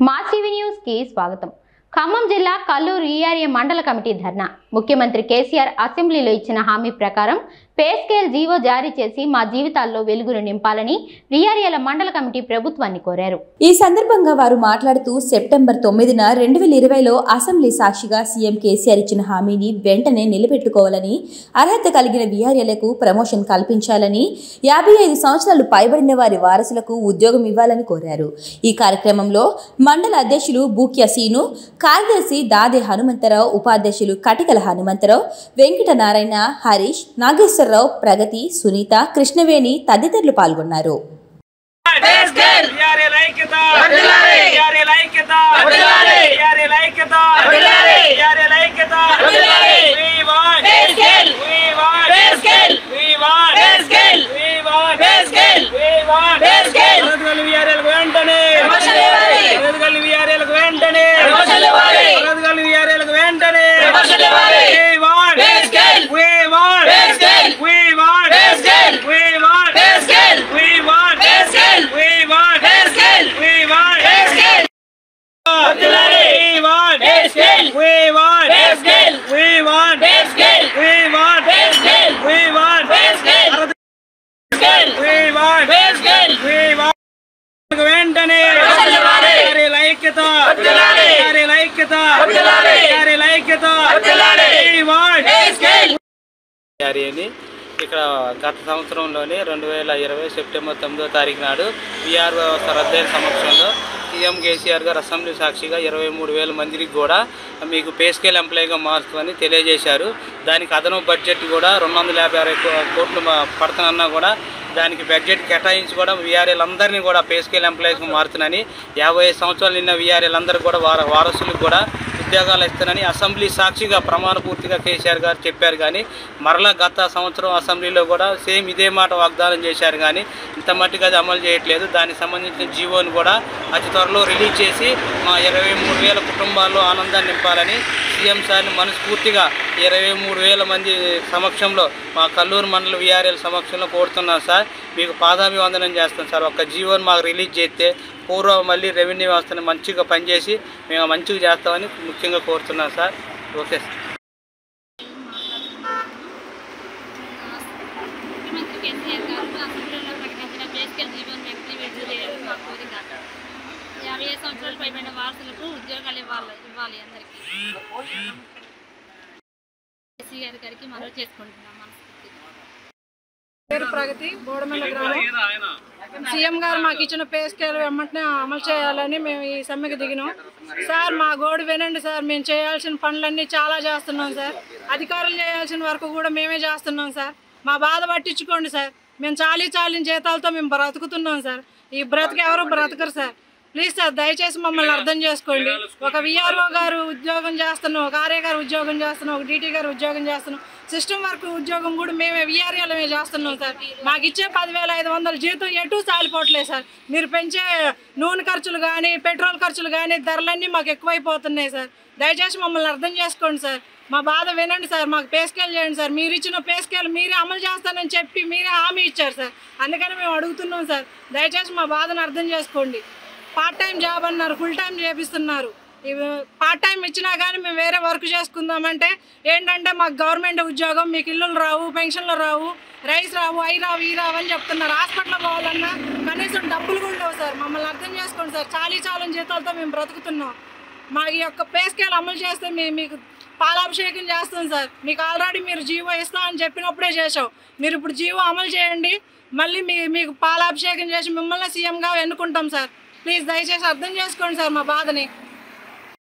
mass TV news కి స్వాగతం ఖమ్మం జిల్లా కల్లూరు ఈఆర్ఏ మండల కమిటీ ధర్నా ముఖ్యమంత్రి కేసీఆర్ అసెంబ్లీలో ఇచ్చిన హామీ ప్రకారం పే స్కేల్ జీవో జారీ చేసి మా జీవితాల్లో వెలుగును నింపాలని వీఆర్ఏల మండల కమిటీ ప్రభుత్వాన్ని కోరారు ఈ సందర్భంగా వారు మాట్లాడుతూ సెప్టెంబర్ తొమ్మిదిన రెండు వేల ఇరవైలో అసెంబ్లీ సాక్షిగా సీఎం కేసీఆర్ ఇచ్చిన హామీని వెంటనే నిలబెట్టుకోవాలని అర్హత కలిగిన వీఆర్ఏలకు ప్రమోషన్ కల్పించాలని యాభై ఐదు సంవత్సరాలు పైబడిన వారి వారసులకు ఉద్యోగం ఇవ్వాలని కోరారు ఈ కార్యక్రమంలో మండల అధ్యక్షులు బూక్య సీను కార్యదర్శి దాదే హనుమంతరావు ఉపాధ్యక్షులు కటికల హనుమంతరావు వెంకట నారాయణ హరీష్ నాగేశ్వరరావు ప్రగతి సునీత కృష్ణవేణి తదితరులు పాల్గొన్నారు బిఆర్ఏ ఐక్యత బిఆర్ఏ ఐక్యత బిఆర్ఏ ఐక్యత బిఆర్ఏ ఐక్యత We want We want We want We want We want వరదగల్లి విఆర్ఏలకు వెంటనే వరదగల్లి విఆర్ఏలకు వెంటనే వరదగల్లి విఆర్ఏలకు వెంటనే We want We want We want We want We want We want We want We want We want We want We want We want We want We want వెంటనే వారి ఐక్యత వారి ఐక్యత వారి ఐక్యత We want జారీ అని ఇక్కడ గత సంవత్సరంలోనే రెండు వేల ఇరవై సెప్టెంబర్ తొమ్మిదో తారీఖు నాడు బీఆర్ వ్యవస్థ రద్దయిన సమక్షంలో సీఎం కేసీఆర్ గారు అసెంబ్లీ సాక్షిగా ఇరవై మూడు వేల మందికి కూడా మీకు పే స్కేల్ ఎంప్లాయీగా మారుస్తామని తెలియజేశారు దానికి అదనపు బడ్జెట్ కూడా రెండు వందల యాభై అరవై కో- కోట్లు మా- పడుతున్నా కూడా దానికి బడ్జెట్ కేటాయించి కూడా వీఆర్ఎల్ అందరినీ కూడా పే స్కేల్ ఎంప్లాయీస్గా మారుతున్నానని యాభై ఐదు సంవత్సరాలు నిన్న వీఆర్ఎల్ అందరూ కూడా వార వారసులకు కూడా ఉద్యోగాలు ఇస్తానని అసెంబ్లీ సాక్షిగా ప్రమాణ పూర్తిగా కేసీఆర్ గారు చెప్పారు కానీ మరలా గత సంవత్సరం అసెంబ్లీలో కూడా సేమ్ ఇదే మాట వాగ్దానం చేశారు కానీ ఇంత మట్టుకు అది అమలు చేయట్లేదు దానికి సంబంధించిన జీవోని కూడా అతి త్వరలో రిలీజ్ చేసి మా ఇరవై మూడు వేల కుటుంబాల్లో ఆనందాన్ని నింపాలని సీఎం సార్ని మనస్ఫూర్తిగా ఇరవై మూడు వేల మంది సమక్షంలో మా కల్లూరు మండల వీఆర్ఎల్ సమక్షంలో కోరుతున్నాం సార్ మీకు పాదాభివందనం చేస్తాం సార్ ఒక జీవోని మాకు రిలీజ్ చేస్తే పూర్వ మళ్ళీ రెవెన్యూ వ్యవస్థని మంచిగా పనిచేసి మేము మంచిగా చేస్తామని ముఖ్యంగా కోరుతున్నాం సార్ ఓకే సార్ ముఖ్యమంత్రి కేసీఆర్ గారు అసెంబ్లీలో ప్రకటించిన బేసికల్ జీవన్ వ్యక్తి విడుదల చేయాలని మా కోరిక యాభై ఐదు సంవత్సరాలు పైబడిన వారసులకు ఉద్యోగాలు ఇవ్వాలి ఇవ్వాలి అందరికీ కేసీఆర్ గారికి మనవి చేసుకుంటున్నాం మనస్ఫూర్తిగా పేరు ప్రగతి బోడమల్ల గ్రామం సీఎం గారు మాకు ఇచ్చిన పే స్కేల్ వెంటనే అమలు చేయాలని మేము ఈ సమ్మెకి దిగినాం సార్ మా గోడు వినండి సార్ మేము చేయాల్సిన పనులన్నీ చాలా చేస్తున్నాం సార్ అధికారులు చేయాల్సిన వరకు కూడా మేమే చేస్తున్నాం సార్ మా బాధ పట్టించుకోండి సార్ మేము చాలీ చాలిన జీతాలతో మేము బ్రతుకుతున్నాం సార్ ఈ బ్రతుకు ఎవరు బ్రతకరు సార్ ప్లీజ్ సార్ దయచేసి మమ్మల్ని అర్థం చేసుకోండి ఒక విఆర్ఓ గారు ఉద్యోగం చేస్తున్నాం ఒక ఆర్ఏ గారు ఉద్యోగం చేస్తున్నాం ఒక డీటీ గారు ఉద్యోగం చేస్తున్నాం సిస్టమ్ వర్క్ ఉద్యోగం కూడా మేమే విఆర్ఏలమే చేస్తున్నాం సార్ మాకు ఇచ్చే పదివేల ఐదు వందల జీతం ఎటు సాలిపోవట్లేదు సార్ మీరు పెంచే నూనె ఖర్చులు కానీ పెట్రోల్ ఖర్చులు కానీ ధరలన్నీ మాకు ఎక్కువైపోతున్నాయి సార్ దయచేసి మమ్మల్ని అర్థం చేసుకోండి సార్ మా బాధ వినండి సార్ మాకు పే స్కేల్ చేయండి సార్ మీరు ఇచ్చిన పే స్కేల్ మీరే అమలు చేస్తానని చెప్పి మీరే హామీ ఇచ్చారు సార్ అందుకని మేము అడుగుతున్నాం సార్ దయచేసి మా బాధను అర్థం చేసుకోండి పార్ట్ టైం జాబ్ అన్నారు ఫుల్ టైం చేపిస్తున్నారు ఇవి పార్ట్ టైం ఇచ్చినా కానీ మేము వేరే వర్క్ చేసుకుందామంటే ఏంటంటే మాకు గవర్నమెంట్ ఉద్యోగం మీకు ఇల్లులు రావు పెన్షన్లు రావు రైస్ రావు అవి రావు ఈ రావు అని చెప్తున్నారు హాస్పిటల్ పోవాలన్నా కనీసం డబ్బులు కూడా లేవు సార్ మమ్మల్ని అర్థం చేసుకోండి సార్ చాలీ చాలని జీతాలతో మేము బ్రతుకుతున్నాం మా ఈ యొక్క పే స్కేల్ అమలు చేస్తే మేము మీకు పాలాభిషేకం చేస్తాం సార్ మీకు ఆల్రెడీ మీరు జీవో ఇస్తా అని చెప్పినప్పుడే చేసాం మీరు ఇప్పుడు జీవో అమలు చేయండి మళ్ళీ మీ మీకు పాలాభిషేకం చేసి మిమ్మల్ని సీఎంగా ఎన్నుకుంటాం సార్ ప్లీజ్ దయచేసి అర్థం చేసుకోండి సార్ మా బాధని